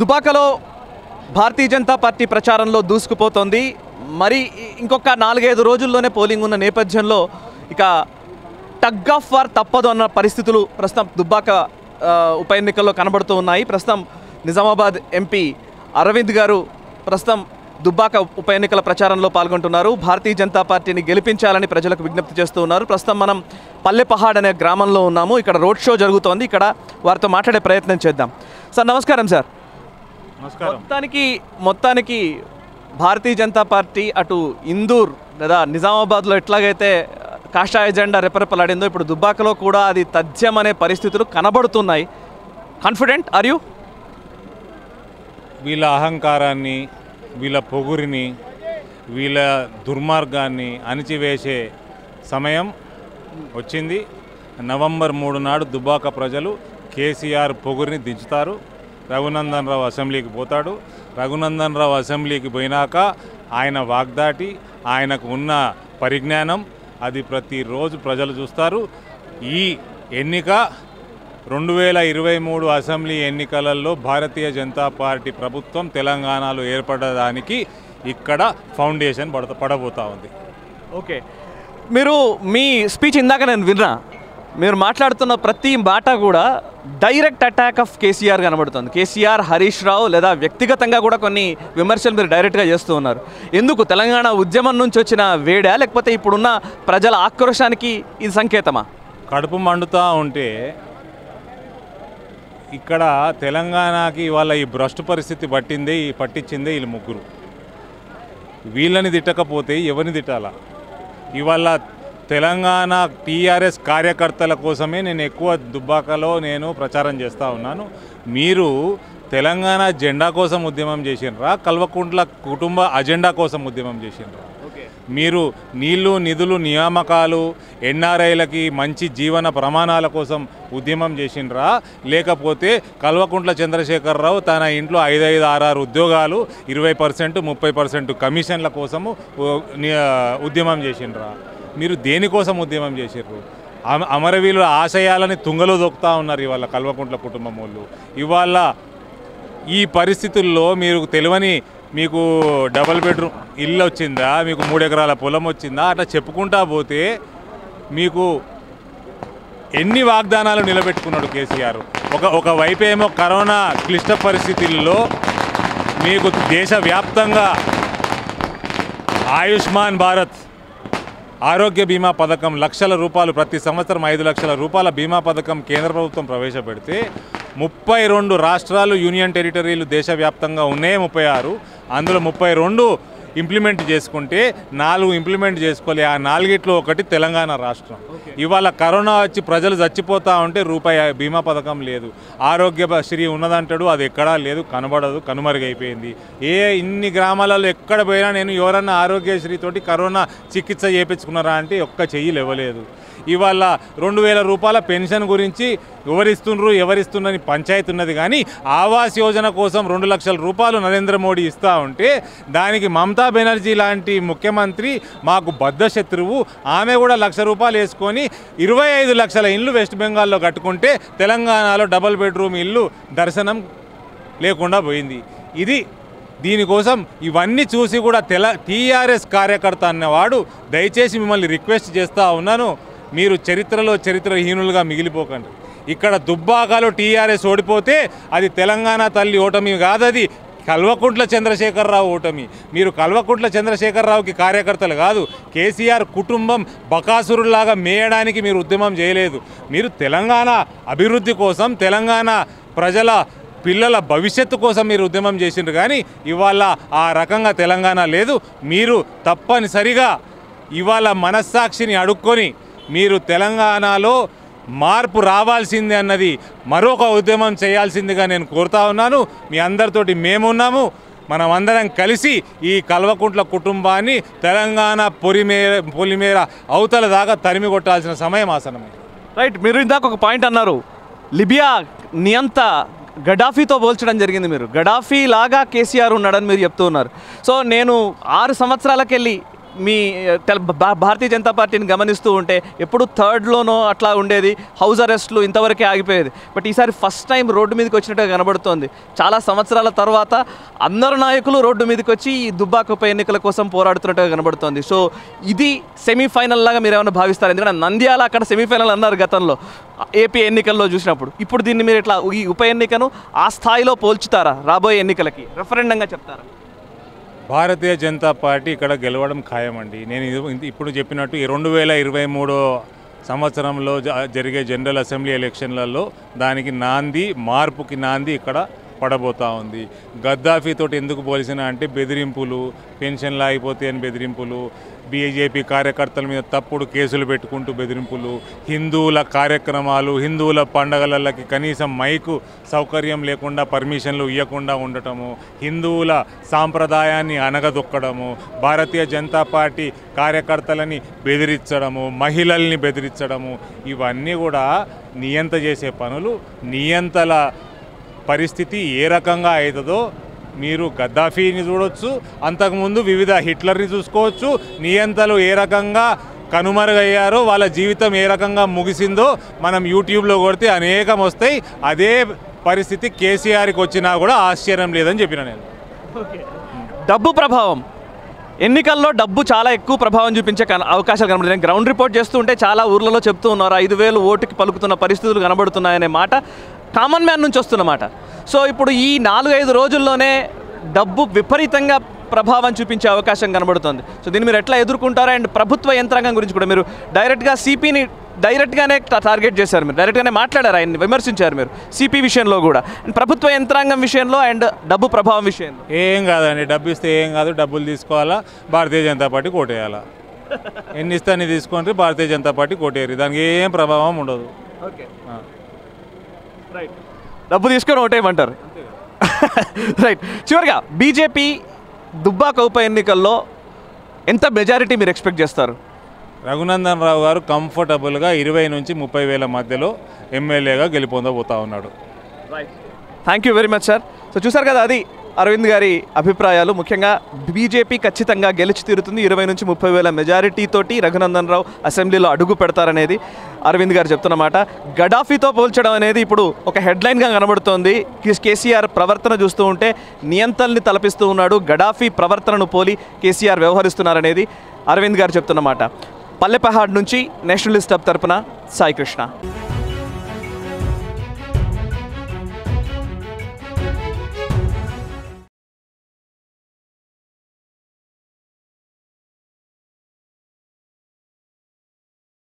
దుబ్బాకలో భారతీయ జనతా పార్టీ ప్రచారంలో దూసుకుపోతోంది మరి ఇంకొక నాలుగైదు రోజుల్లోనే పోలింగ్ ఉన్న నేపథ్యంలో ఇక టగ్ ఆఫ్ వార్ తప్పదు అన్న పరిస్థితులు ప్రస్తుతం దుబ్బాక ఆ, ఉప ఎన్నికల్లో కనబడుతూ ఉన్నాయి ప్రస్తుతం నిజామాబాద్ ఎంపీ అరవింద్ గారు ప్రస్తుతం దుబ్బాక ఉప ఎన్నికల ప్రచారంలో పాల్గొంటున్నారు భారతీయ జనతా పార్టీని గెలిపించాలని ప్రజలకు విజ్ఞప్తి చేస్తూ ఉన్నారు ప్రస్తుతం మనం పల్లెపహాడ్ అనే గ్రామంలో ఉన్నాము ఇక్కడ రోడ్ షో జరుగుతోంది ఇక్కడ వారితో మాట్లాడే ప్రయత్నం చేద్దాం సార్ నమస్కారం సార్ నమస్కారం మొత్తానికి మొత్తానికి భారతీయ జనతా పార్టీ అటు ఇందూర్ లేదా నిజామాబాద్లో ఎట్లాగైతే కాషాయ జెండా రెపరెపలాడిందో ఇప్పుడు దుబ్బాకలో కూడా అది తథ్యం అనే పరిస్థితులు కనబడుతున్నాయి కాన్ఫిడెంట్ ఆర్ యూ వీళ్ళ అహంకారాన్ని వీళ్ళ పొగురిని వీళ్ళ దుర్మార్గాన్ని అణిచివేసే సమయం వచ్చింది నవంబర్ మూడు నాడు దుబ్బాక ప్రజలు కేసీఆర్ పొగురిని దించుతారు రఘునందన్ రావు అసెంబ్లీకి పోతాడు రఘునందన్ రావు అసెంబ్లీకి పోయినాక ఆయన వాగ్దాటి ఆయనకు ఉన్న పరిజ్ఞానం అది ప్రతిరోజు ప్రజలు చూస్తారు ఈ ఎన్నిక రెండు వేల ఇరవై మూడు అసెంబ్లీ ఎన్నికలలో భారతీయ జనతా పార్టీ ప్రభుత్వం తెలంగాణలో ఏర్పడడానికి ఇక్కడ ఫౌండేషన్ పడ పడబోతా ఉంది ఓకే మీరు మీ స్పీచ్ ఇందాక నేను విన్నా మీరు మాట్లాడుతున్న ప్రతి మాట కూడా డైరెక్ట్ అటాక్ ఆఫ్ కేసీఆర్ కనబడుతుంది కేసీఆర్ హరీష్ రావు లేదా వ్యక్తిగతంగా కూడా కొన్ని విమర్శలు మీరు డైరెక్ట్గా చేస్తూ ఉన్నారు ఎందుకు తెలంగాణ ఉద్యమం నుంచి వచ్చిన వేడా లేకపోతే ఇప్పుడున్న ప్రజల ఆక్రోశానికి ఇది సంకేతమా కడుపు మండుతూ ఉంటే ఇక్కడ తెలంగాణకి ఇవాళ ఈ భ్రష్టు పరిస్థితి పట్టిందే ఈ పట్టించిందే వీళ్ళు ముగ్గురు వీళ్ళని తిట్టకపోతే ఎవరిని తిట్టాలా ఇవాళ తెలంగాణ టీఆర్ఎస్ కార్యకర్తల కోసమే నేను ఎక్కువ దుబ్బాకలో నేను ప్రచారం చేస్తూ ఉన్నాను మీరు తెలంగాణ జెండా కోసం ఉద్యమం చేసినరా కల్వకుంట్ల కుటుంబ అజెండా కోసం ఉద్యమం చేసినరా మీరు నీళ్లు నిధులు నియామకాలు ఎన్ఆర్ఐలకి మంచి జీవన ప్రమాణాల కోసం ఉద్యమం చేసిండ్రా లేకపోతే కల్వకుంట్ల చంద్రశేఖరరావు తన ఇంట్లో ఐదు ఐదు ఆరు ఆరు ఉద్యోగాలు ఇరవై పర్సెంట్ ముప్పై పర్సెంట్ కమిషన్ల కోసము ఉ- ని- ఉద్యమం చేసిండ్రా మీరు దేనికోసం ఉద్యమం చేసిర్రు అమ అమరవీరుల ఆశయాలని తుంగలో దొక్కుతా ఉన్నారు ఇవాళ కల్వకుంట్ల కుటుంబం వాళ్ళు ఇవాళ ఈ పరిస్థితుల్లో మీరు తెలియని మీకు డబల్ బెడ్రూమ్ ఇల్లు వచ్చిందా మీకు మూడు ఎకరాల పొలం వచ్చిందా అట్లా చెప్పుకుంటా పోతే మీకు ఎన్ని వాగ్దానాలు నిలబెట్టుకున్నాడు కేసీఆర్ ఒక ఒక వైపు ఏమో కరోనా క్లిష్ట పరిస్థితుల్లో మీకు దేశవ్యాప్తంగా ఆయుష్మాన్ భారత్ ఆరోగ్య బీమా పథకం లక్షల రూపాయలు ప్రతి సంవత్సరం ఐదు లక్షల రూపాయల బీమా పథకం కేంద్ర ప్రభుత్వం ప్రవేశపెడితే ముప్పై రెండు రాష్ట్రాలు యూనియన్ టెరిటరీలు దేశవ్యాప్తంగా ఉన్నాయి ముప్పై ఆరు అందులో ముప్పై రెండు ఇంప్లిమెంట్ చేసుకుంటే నాలుగు ఇంప్లిమెంట్ చేసుకోలే ఆ నాలుగిట్లో ఒకటి తెలంగాణ రాష్ట్రం ఇవాళ కరోనా వచ్చి ప్రజలు చచ్చిపోతా ఉంటే రూపాయి బీమా పథకం లేదు ఆరోగ్య బ- శ్రీ ఉన్నదంటాడు అది ఎక్కడా లేదు కనబడదు కనుమరుగైపోయింది ఏ ఇన్ని గ్రామాలలో ఎక్కడ పోయినా నేను ఎవరన్నా ఆరోగ్యశ్రీ తోటి కరోనా చికిత్స చేయించుకున్నారా అంటే ఒక్క చెయ్యి లేవలేదు ఇవాళ రెండు వేల రూపాయల పెన్షన్ గురించి ఎవరిస్తుండ్రు ఎవరిస్తుండ్రని పంచాయతీ ఉన్నది కానీ ఆవాస్ యోజన కోసం రెండు లక్షల రూపాయలు నరేంద్ర మోడీ ఇస్తూ ఉంటే దానికి మమతా బెనర్జీ లాంటి ముఖ్యమంత్రి మాకు బద్ధ శత్రువు ఆమె కూడా లక్ష రూపాయలు వేసుకొని ఇరవై ఐదు లక్షల ఇల్లు వెస్ట్ బెంగాల్లో కట్టుకుంటే తెలంగాణలో డబల్ బెడ్రూమ్ ఇల్లు దర్శనం లేకుండా పోయింది ఇది దీనికోసం ఇవన్నీ చూసి కూడా తెల టీఆర్ఎస్ కార్యకర్త అన్నవాడు దయచేసి మిమ్మల్ని రిక్వెస్ట్ చేస్తూ ఉన్నాను మీరు చరిత్రలో చరిత్రహీనులుగా మిగిలిపోకండి ఇక్కడ దుబ్బాకలో టీఆర్ఎస్ ఓడిపోతే అది తెలంగాణ తల్లి ఓటమి కాదది కల్వకుంట్ల చంద్రశేఖరరావు ఓటమి మీరు కల్వకుంట్ల చంద్రశేఖరరావుకి కార్యకర్తలు కాదు కేసీఆర్ కుటుంబం బకాసురులాగా మేయడానికి మీరు ఉద్యమం చేయలేదు మీరు తెలంగాణ అభివృద్ధి కోసం తెలంగాణ ప్రజల పిల్లల భవిష్యత్తు కోసం మీరు ఉద్యమం చేసిండ్రు కానీ ఇవాళ ఆ రకంగా తెలంగాణ లేదు మీరు తప్పనిసరిగా ఇవాళ మనస్సాక్షిని అడుక్కొని మీరు తెలంగాణలో మార్పు రావాల్సిందే అన్నది మరొక ఉద్యమం చేయాల్సిందిగా నేను కోరుతా ఉన్నాను మీ అందరితోటి మేమున్నాము మనం అందరం కలిసి ఈ కల్వకుంట్ల కుటుంబాన్ని తెలంగాణ పొలిమేర పొలిమేర అవతల దాకా తరిమి కొట్టాల్సిన సమయం ఆసనమైంది రైట్ మీరు ఇందాక ఒక పాయింట్ అన్నారు లిబియా నియంత గడాఫీతో పోల్చడం జరిగింది మీరు గడాఫీ లాగా కేసీఆర్ ఉన్నాడని మీరు చెప్తూ ఉన్నారు సో నేను ఆరు సంవత్సరాలకెళ్ళి మీ తెల- భా- భారతీయ జనతా పార్టీని గమనిస్తూ ఉంటే ఎప్పుడు థర్డ్లోనో అట్లా ఉండేది హౌస్ అరెస్ట్లు ఇంతవరకే ఆగిపోయేది బట్ ఈసారి ఫస్ట్ టైం రోడ్డు మీదకి వచ్చినట్టుగా కనబడుతోంది చాలా సంవత్సరాల తర్వాత అందరు నాయకులు రోడ్డు మీదకి వచ్చి ఈ దుబ్బాక ఉప ఎన్నికల కోసం పోరాడుతున్నట్టుగా కనబడుతోంది సో ఇది సెమీఫైనల్ లాగా మీరు ఏమైనా భావిస్తారు ఎందుకంటే నంద్యాల అక్కడ సెమీఫైనల్ అన్నారు గతంలో ఏపీ ఎన్నికల్లో చూసినప్పుడు ఇప్పుడు దీన్ని మీరు ఇట్లా ఈ ఉప ఎన్నికను ఆ స్థాయిలో పోల్చుతారా రాబోయే ఎన్నికలకి రెఫరెండంగా చెప్తారా భారతీయ జనతా పార్టీ ఇక్కడ గెలవడం ఖాయమండి నేను ఇది- ఇప్పుడు చెప్పినట్టు ఈ రెండు వేల ఇరవై మూడో సంవత్సరంలో జ- జరిగే జనరల్ అసెంబ్లీ ఎలక్షన్లలో దానికి నాంది మార్పుకి నాంది ఇక్కడ పడబోతా ఉంది గద్దాఫీతోటి ఎందుకు పోలిసిన అంటే బెదిరింపులు పెన్షన్లు ఆగిపోతే అని బెదిరింపులు బీజేపీ కార్యకర్తల మీద తప్పుడు కేసులు పెట్టుకుంటూ బెదిరింపులు హిందువుల కార్యక్రమాలు హిందువుల పండగలకి కనీసం మైకు సౌకర్యం లేకుండా పర్మిషన్లు ఇవ్వకుండా ఉండటము హిందువుల సాంప్రదాయాన్ని అనగదొక్కడము భారతీయ జనతా పార్టీ కార్యకర్తలని బెదిరించడము మహిళల్ని బెదిరించడము ఇవన్నీ కూడా నియంత చేసే పనులు నియంతల పరిస్థితి ఏ రకంగా అవుతుందో మీరు గద్దాఫీని చూడొచ్చు అంతకుముందు వివిధ హిట్లర్ని చూసుకోవచ్చు నియంతలు ఏ రకంగా కనుమరుగయ్యారో వాళ్ళ జీవితం ఏ రకంగా ముగిసిందో మనం యూట్యూబ్లో కొడితే అనేకం వస్తాయి అదే పరిస్థితి కేసీఆర్కి వచ్చినా కూడా ఆశ్చర్యం లేదని చెప్పిన నేను డబ్బు ప్రభావం ఎన్నికల్లో డబ్బు చాలా ఎక్కువ ప్రభావం చూపించే కన- అవకాశాలు కనబడుతున్నాయి నేను గ్రౌండ్ రిపోర్ట్ చేస్తూ ఉంటే చాలా ఊర్లలో చెప్తూ ఉన్నారు ఐదు వేలు ఓటుకి పలుకుతున్న పరిస్థితులు కనబడుతున్నాయనే మాట కామన్ మ్యాన్ నుంచి వస్తున్నమాట సో ఇప్పుడు ఈ నాలుగైదు రోజుల్లోనే డబ్బు విపరీతంగా ప్రభావం చూపించే అవకాశం కనబడుతుంది సో దీన్ని మీరు ఎట్లా ఎదుర్కొంటారు అండ్ ప్రభుత్వ యంత్రాంగం గురించి కూడా మీరు డైరెక్ట్గా సిపిని డైరెక్ట్గానే టా- టార్గెట్ చేశారు మీరు డైరెక్ట్గానే మాట్లాడారు ఆయన్ని విమర్శించారు మీరు సిపి విషయంలో కూడా అండ్ ప్రభుత్వ యంత్రాంగం విషయంలో అండ్ డబ్బు ప్రభావం విషయంలో ఏం కాదండి డబ్బు ఇస్తే ఏం కాదు డబ్బులు తీసుకోవాలా భారతీయ జనతా పార్టీ కోటేయాలా ఎన్ని ఇస్తే అన్ని తీసుకుంటే భారతీయ జనతా పార్టీ కోటేయాలి దానికి ఏం ప్రభావం ఉండదు ఓకే ఆ. రైట్ డబ్బు తీసుకొని ఓటేయమంటారు రైట్ చివరిగా బీజేపీ దుబ్బాక ఉప ఎన్నికల్లో ఎంత మెజారిటీ మీరు ఎక్స్పెక్ట్ చేస్తారు రఘునందన్ రావు గారు కంఫర్టబుల్గా ఇరవై నుంచి ముప్పై వేల మధ్యలో ఎమ్మెల్యేగా గెలుపొందబోతా ఉన్నాడు thank you very much sir so చూసారు కదా అది అరవింద్ గారి అభిప్రాయాలు ముఖ్యంగా బీజేపీ ఖచ్చితంగా గెలిచి తీరుతుంది ఇరవై నుంచి ముప్పై వేల మెజారిటీ తోటి రఘునందన్ రావు అసెంబ్లీలో అడుగు పెడతారనేది అరవింద్ గారు చెప్తున్నమాట గడాఫీతో పోల్చడం అనేది ఇప్పుడు ఒక హెడ్లైన్గా కనబడుతోంది కే- కేసీఆర్ ప్రవర్తన చూస్తూ ఉంటే నియంతల్ని తలపిస్తూ ఉన్నాడు గడాఫీ ప్రవర్తనను పోలి కేసీఆర్ వ్యవహరిస్తున్నారనేది అరవింద్ గారు చెప్తున్నమాట పల్లెపహాడ్ నుంచి నేషనలిస్ట్ హబ్ తరపున సాయి కృష్ణ